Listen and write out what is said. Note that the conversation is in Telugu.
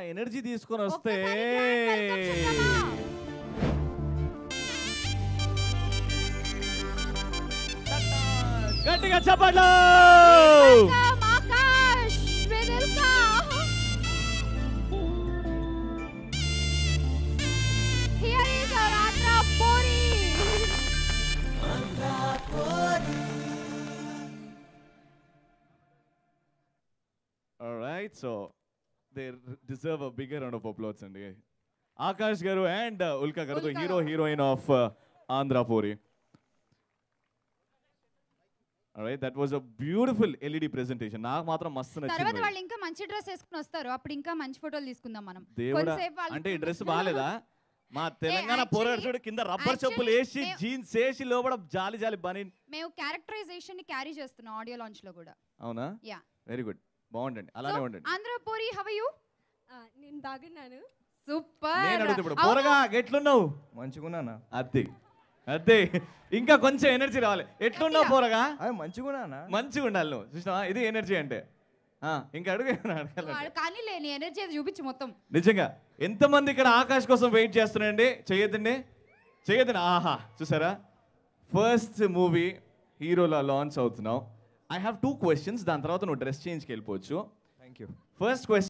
ఎనర్జీ తీసుకొని వస్తే ఒక్కసారి grand welcome చెప్దామా? గట్టిగా చెప్పట్లు Welcome, Akash, Vedilka. Here is our Andhra Puri. Right so they deserve a bigger round of applause అండి ఆకాష్ గారు అండ్ ఉల్కా గారు Ulka. Hero heroine of Andhra Puri right that was a beautiful LED presentation నాకు మాత్రం మస్తు తర్వాత నచ్చింది వాళ్ళు ఇంకా మంచి డ్రెస్ వేసుకుని వస్తారు అప్పుడు ఇంకా మంచి ఫోటోలు తీసుకుందాం మనం దేవుడా కొంతసేపు వాళ్ళు- అంటే ఈ డ్రెస్ బాగాలేదా మా తెలంగాణ actually- పోరాడు చూడు కింద రబ్బర్ చెప్పులు actually వేసి మేము- జీన్స్ వేసి లోపల జాలి జాలి బని మేము క్యారెక్టరైజేషన్ ని క్యారీ చేస్తున్నాం ఆడియో లాంచ్ లో కూడా అవునా యా వెరీ గుడ్ బాగుండండి అలానే ఉండండి ఆంధ్రపూరి హవ్ యూ ఆ, నేను బాగున్నాను సూపర్ నేను అడుగుతా ఇప్పుడు పోరగా ఎట్లున్నావు మంచిగున్నానా అద్దె అద్దె ఇంకా కొంచెం ఎనర్జీ రావాలి ఎట్లున్నావు పోరగా అదే మంచిగున్నానా మంచిగా ఉండాలి నువ్వు చూసినావా ఇది ఎనర్జీ అంటే ఆ, ఇంకా అడుగు ఏమైనా అడగాలంటే. కానీ లేని ఎనర్జీ అది చూపించు మొత్తం నిజంగా ఎంతమంది ఇక్కడ ఆకాష్ కోసం వెయిట్ చేస్తున్నారండి చెయ్యొద్దండి చెయ్యొద్దండి ఆహా చూసారా ఫస్ట్ మూవీ హీరోలా లాంచ్ అవుతున్నావు ఐ హ్యావ్ టూ క్వశ్చన్స్ దాని తర్వాత నువ్వు డ్రెస్ చేంజ్కి వెళ్ళిపోవచ్చు థ్యాంక్ యూ ఫస్ట్ క్వశ్చన్